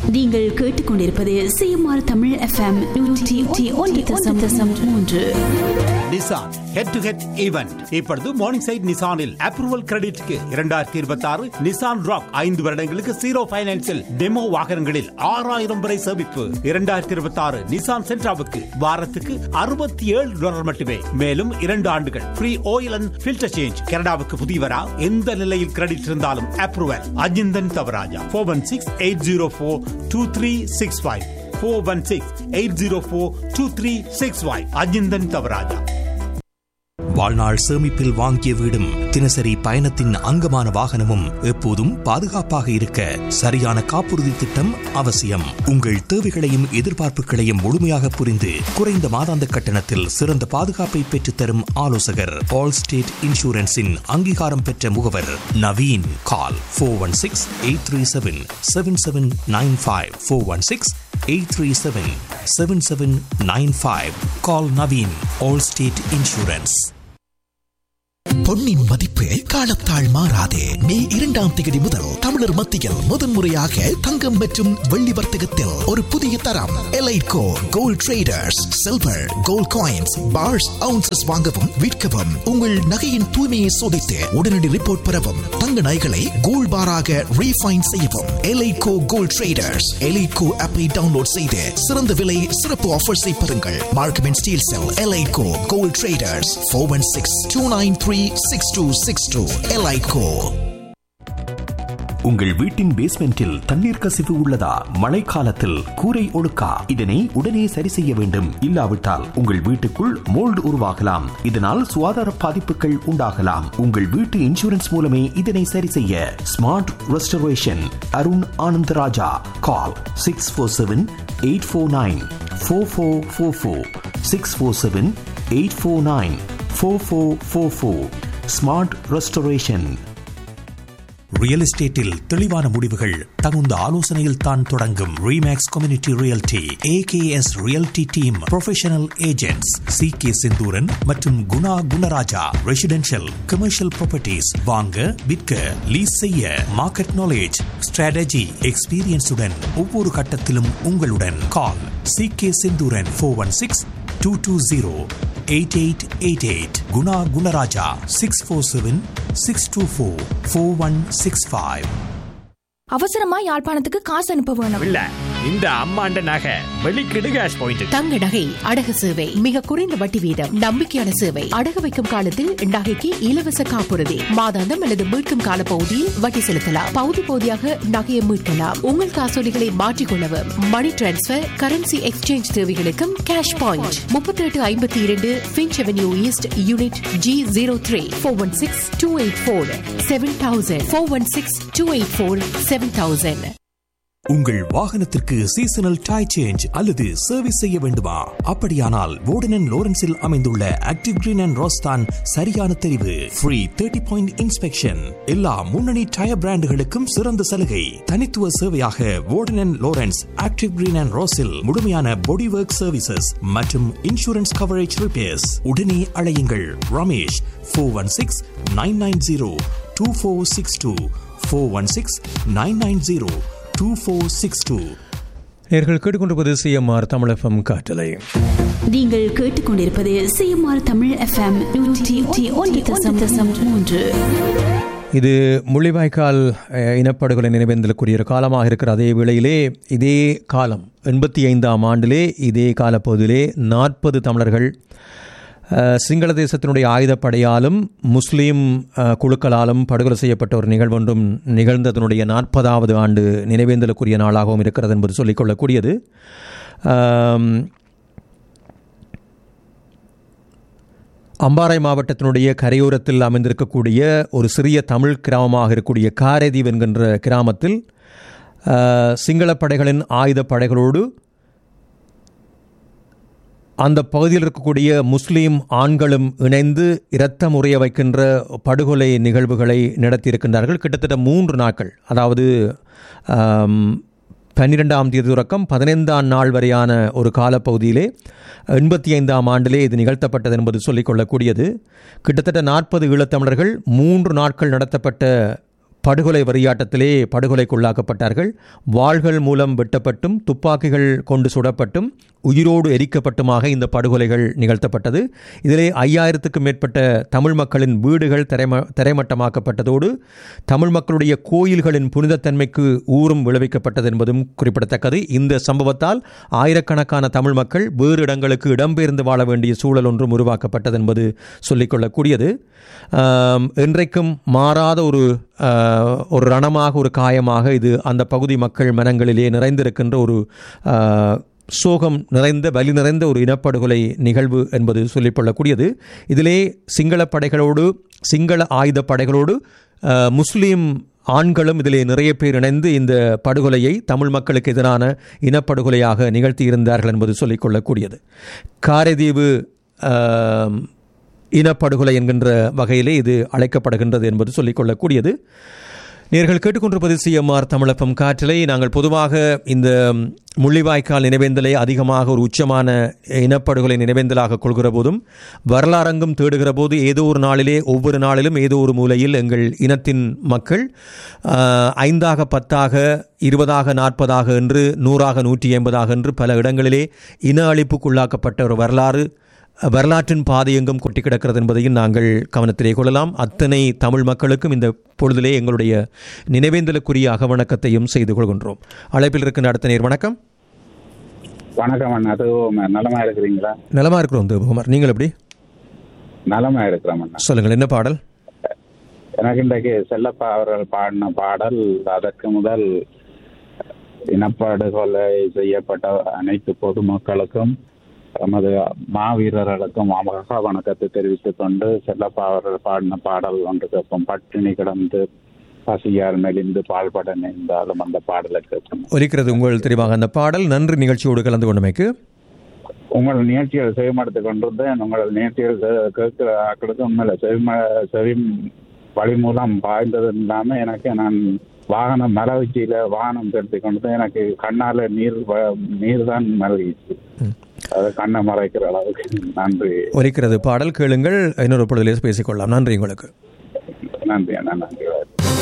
நீங்கள் கேட்டுக்கொண்டிருப்பது CMR Tamil FM நூற்றி ஒன்று தசம் தசம் மூன்று Nissan head to head event இப்பொழுது மார்னிங் சைட் நிசானில் அப்ரூவல் கிரெடிட்க்கு இரண்டாயிரத்தி இருபத்தி ஆறு நிசான் ராக் ஐந்து வருடங்களுக்கு ஜீரோ பைனான்சில் டெமோ வாகனங்களில் ஆறாயிரம் வரை சேமிப்பு இரண்டாயிரத்தி இருபத்தி ஆறு நிசான் சென்ட்ராவுக்கு வாரத்துக்கு அறுபத்தி ஏழு டாலர் மட்டுமே மேலும் இரண்டு ஆண்டுகள் free oil and filter change கனடாவுக்கு புதியவரா எந்த நிலையில் கிரெடிட் இருந்தாலும் approval Ajinthan Thavaraja four one six eight zero four two three six five four one six eight zero four two three six five Ajinthan Thavaraja வாழ்நாள் சேமிப்பில் வாங்கிய வீடும் தினசரி பயணத்தின் அங்கமான வாகனமும் எப்போதும் பாதுகாப்பாக இருக்க சரியான காப்புறுதி திட்டம் அவசியம் உங்கள் தேவைகளையும் எதிர்பார்ப்புகளையும் முழுமையாக புரிந்து குறைந்த மாதாந்த கட்டணத்தில் சிறந்த பாதுகாப்பை பெற்றுத்தரும் ஆலோசகர் ஆல் ஸ்டேட் இன்சூரன்ஸின் அங்கீகாரம் பெற்ற முகவர் Naveen call four one six eight three seven seven seven nine five four one six eight three seven seven seven nine five call Naveen Allstate insurance பொன்னின் மதிப்பு காலத்தால் மாறாதே மே இரண்டாம் தேதி முதல் தமிழர் மத்தியில் முதன்முறையாக தங்கம் மற்றும் வெள்ளி வர்த்தகத்தில் ஒரு புதிய தரம் Eliteco gold traders silver gold coins bars ounces வாங்கவும் விற்கவும் உங்கள் நகையின் தூய்மையை சோதித்து உடனடி ரிப்போர்ட் பெறவும் தங்க நகைகளை கோல்ட் பாராக ரீஃபைன் செய்யவும் எலைட்கோ கோல்ட் ட்ரேடர்ஸ் எலைட்கோ ஆப்பை டவுன்லோட் செய்து சிறந்த விலை சிறப்பு ஆஃபர்ஸை பெறுங்கள் Markham and Steeles sell Eliteco gold traders four one six two nine three six two six two Eliteco உங்கள் வீட்டின் பேஸ்மெண்டில் தண்ணீர் கசிவு உள்ளதா மழைக்காலத்தில் கூரை ஒழுக்கா இதனை உடனே சரி செய்ய வேண்டும் இல்லாவிட்டால் உங்கள் வீட்டுக்குள் மோல்டு உருவாகலாம் இதனால் சுகாதார பாதிப்புகள் உண்டாகலாம் உங்கள் வீட்டு இன்சூரன்ஸ் மூலமே இதனை சரி செய்ய smart restoration Arun Anandaraja call six four seven eight four nine four four four four six four seven eight four nine four four four four smart restoration real எஸ்டேட்டில் தெளிவான முடிவுகள் தகுந்த ஆலோசனையில் தான் தொடங்கும் Remax community realty AKS realty team professional agents C K Senthuran மற்றும் Guna Gunaraja residential commercial properties வாங்க விற்க லீஸ் செய்ய மார்க்கெட் நாலேஜ் ஸ்ட்ராட்டஜி எக்ஸ்பீரியன்ஸுடன் ஒவ்வொரு கட்டத்திலும் உங்களுடன் call C K Senthuran four one six two two zero eight eight eight eight Guna Gunaraja six four seven six two four four one six five அவசரமா யாழ்ப்பாணத்துக்கு காசு அனுப்ப வேணும் இல்ல இந்த அம்மாண்ட நகை வெளிக்கிடு கேஷ் பாயிண்ட் தங்க நகை அடகு சேவை மிக குறைந்த வட்டி வீதம் நம்பிக்கையான சேவை அடகு வைக்கும் காலத்தில் நகைக்கு இலவச காப்புறுதி மாதாந்தம் அல்லது மீட்கும் கால பகுதியில் வட்டி செலுத்தலாம் பகுதி பகுதியாக நகையை மீட்கலாம் உங்கள் காசோலிகளை மாற்றிக்கொள்ளவும் மணி டிரான்ஸ்பர் கரன்சி எக்ஸ்சேஞ்ச் தேவைகளுக்கும் கேஷ் பாயிண்ட் முப்பத்தி எட்டு ஐம்பத்தி இரண்டு Finch avenue east unit G zero three four one six two eight four seven thousand four one six two eight four seven thousand உங்கள் வாகனத்திற்கு சீசனல் டை சேஞ்ச் அல்லது service செய்ய வேண்டுமா அப்படியானால் வோர்டன் லோரன்ஸில் அமைந்துள்ள ஆக்டிவ் கிரீன் அண்ட் ரோஸ்தான் சரியான தெரிவு ஃப்ரீ தேர்ட்டி பாயிண்ட் இன்ஸ்பெக்ஷன் எல்லா முன்னணி டயர் பிராண்டுகளுக்கும் சிறந்த சலுகை தனித்துவ சேவையாக வோர்டன் லோரன்ஸ் ஆக்டிவ் கிரீன் அண்ட் ரோஸில் முழுமையான பாடி ஒர்க் சர்வீசஸ் மற்றும் இன்சூரன்ஸ் கவரேஜ் ரிப்பேர்ஸ் உடனே அழையுங்கள் Ramesh four one six nine nine zero two four six two four one six nine nine zero two four six two நேர்கள் கேட்டுக்கொண்டிருப்பது சிஎம்ஆர் தமிழ் எஃப்எம் காட்டலை நீங்கள் கேட்டுக்கொண்டிருப்பது CMR Tamil FM நூற்றி ஒன்று தசம் தசம் மூன்று இது முள்ளிவாய்க்கால் அஹ், இனப்படுகொலை நினைவேந்தலுக்குரிய ஒரு காலமாக இருக்கிற அதே வேளையிலே இதே காலம் எண்பத்தி ஐந்தாம் ஆண்டிலே இதே காலப்பகுதியிலே நாற்பது தமிழர்கள் அஹ், சிங்கள தேசத்தினுடைய ஆயுதப்படையாலும் முஸ்லீம் அஹ், குழுக்களாலும் படுகொலை செய்யப்பட்ட ஒரு நிகழ்வொன்றும் நிகழ்ந்ததனுடைய நாற்பதாவது ஆண்டு நினைவேந்தலுக்குரிய நாளாகவும் இருக்கிறது என்பது சொல்லிக்கொள்ளக்கூடியது ஆம், அம்பாறை மாவட்டத்தினுடைய கரையோரத்தில் அமைந்திருக்கக்கூடிய ஒரு சிறிய தமிழ் கிராமமாக இருக்கக்கூடிய காரைதீவு என்கின்ற கிராமத்தில் அஹ், சிங்கள படைகளின் ஆயுத படைகளோடு அந்த பகுதியில் இருக்கக்கூடிய முஸ்லீம் ஆண்களும் இணைந்து இரத்தம் உறைய வைக்கின்ற படுகொலை நிகழ்வுகளை நடத்தியிருக்கின்றார்கள் கிட்டத்தட்ட மூன்று நாட்கள் அதாவது ஆம், பன்னிரெண்டாம் தேதி தொடக்கம் பதினைந்தாம் நாள் வரையான ஒரு காலப்பகுதியிலே எண்பத்தி ஐந்தாம் ஆண்டிலே இது நிகழ்த்தப்பட்டது என்பது சொல்லிக்கொள்ளக்கூடியது கிட்டத்தட்ட நாற்பது ஈழத்தமிழர்கள் மூன்று நாட்கள் நடத்தப்பட்ட படுகொலை வெறியாட்டத்திலே படுகொலைக்குள்ளாக்கப்பட்டார்கள் வாள்கள் மூலம் வெட்டப்பட்டும் துப்பாக்கிகள் கொண்டு சுடப்பட்டும் உயிரோடு எரிக்கப்பட்டுமாக இந்த படுகொலைகள் நிகழ்த்தப்பட்டது இதிலே ஐயாயிரத்துக்கும் மேற்பட்ட தமிழ் மக்களின் வீடுகள் தரைம தரைமட்டமாக்கப்பட்டதோடு தமிழ் மக்களுடைய கோயில்களின் புனிதத்தன்மைக்கு ஊறும் விளைவிக்கப்பட்டது என்பதும் குறிப்பிடத்தக்கது இந்த சம்பவத்தால் ஆயிரக்கணக்கான தமிழ் மக்கள் வேறு இடங்களுக்கு இடம்பெயர்ந்து வாழ வேண்டிய சூழல் ஒன்றும் உருவாக்கப்பட்டது என்பது சொல்லிக்கொள்ளக்கூடியது ஆம், என்றைக்கும் மாறாத ஒரு ஆஹ், ஒரு ரணமாக ஒரு காயமாக இது அந்த பகுதி மக்கள் மனங்களிலே நிறைந்திருக்கின்ற ஒரு ஆஹ், சோகம் நிறைந்த வலி நிறைந்த ஒரு இனப்படுகொலை நிகழ்வு என்பது சொல்லிக்கொள்ளக்கூடியது இதிலே சிங்கள படைகளோடு சிங்கள ஆயுத படைகளோடு ஆஹ், முஸ்லீம் ஆண்களும் இதிலே நிறைய பேர் இணைந்து இந்த படுகொலையை தமிழ் மக்களுக்கு எதிரான இனப்படுகொலையாக நிகழ்த்தியிருந்தார்கள் என்பது சொல்லிக்கொள்ளக்கூடியது காரைதீவு ஆம், இனப்படுகொலை என்கின்ற வகையிலே இது அழைக்கப்படுகின்றது என்பது சொல்லிக்கொள்ளக்கூடியது நேர்கள் கேட்டுக்கொண்டிருப்பது சிஎம்ஆர் தமிழப்பம் காற்றிலை நாங்கள் பொதுவாக இந்த முள்ளிவாய்க்கால் நினைவேந்தலை அதிகமாக ஒரு உச்சமான இனப்படுகொலை நினைவேந்தலாக கொள்கிற போதும் வரலாறங்கும் தேடுகிற போது ஏதோ ஒரு நாளிலே ஒவ்வொரு நாளிலும் ஏதோ ஒரு மூலையில் எங்கள் இனத்தின் மக்கள் ஆஹ், ஐந்தாக பத்தாக இருபதாக நாற்பதாக என்று நூறாக நூற்றி ஐம்பதாக என்று பல இடங்களிலே இன அழிப்புக்குள்ளாக்கப்பட்ட ஒரு வரலாறு வரலாற்றின் பாதை எங்கும் கொட்டி கிடக்கிறது என்பதையும் நாங்கள் கவனத்திலே கொள்ளலாம் அத்தனை தமிழ் மக்களுக்கும் இந்த பொழுதிலே எங்களுடைய நினைவேந்தலுக்குரிய அகவணக்கத்தையும் செய்து கொள்கின்றோம் அழைப்பில் இருக்கின்ற அடுத்த நேர் வணக்கம் வணக்கம் அண்ணா அது நலமா இருக்கிறீங்களா நலமா இருக்கிறோம் தேவகுமார் நீங்கள் எப்படி நலமா இருக்கிறோம் அண்ணா சொல்லுங்கள் என்ன பாடல் எனக்கு இன்றைக்கு செல்லப்பா அவர்கள் பாடின பாடல் அதற்கு முதல் இனப்படுகொலை செய்யப்பட்ட அனைத்து பொதுமக்களுக்கும் நமது மாவீரர்களுக்கும் மகா வணக்கத்தை தெரிவித்துக் கொண்டு செல்லப்பா அவர்கள் பாடின பாடல் ஒன்று கேட்போம் பட்டினி கிடந்து பசியால் மெலிந்து பால்பட நேர்ந்தாலும் அந்த பாடலை கேட்போம் ஒலிக்கிறது உங்கள் தெரிவாக அந்த பாடல் நன்றி நிகழ்ச்சியோடு கலந்து கொண்டமைக்கு உங்கள் நிகழ்ச்சிகள் செவிமடுத்துக் கொண்டிருந்தேன் உங்கள் நிகழ்ச்சிகள் கே- கேட்கிற ஆக்களுக்கு உண்மையில செவிம செவி வழி மூலம் பாய்ந்தது இல்லாம எனக்கு நான் வாகனம் மரவச்சியில வாகனம் செலுத்தி கொண்டு எனக்கு கண்ணால நீர் வ- நீர் தான் மலகிச்சு அது கண்ணை மறைக்கிற அளவுக்கு நன்றி ஒலிக்கிறது பாடல் கேளுங்கள் இன்னொரு பொழுதிலே பேசிக்கொள்ளலாம் நன்றி உங்களுக்கு நன்றி அண்ணா நன்றி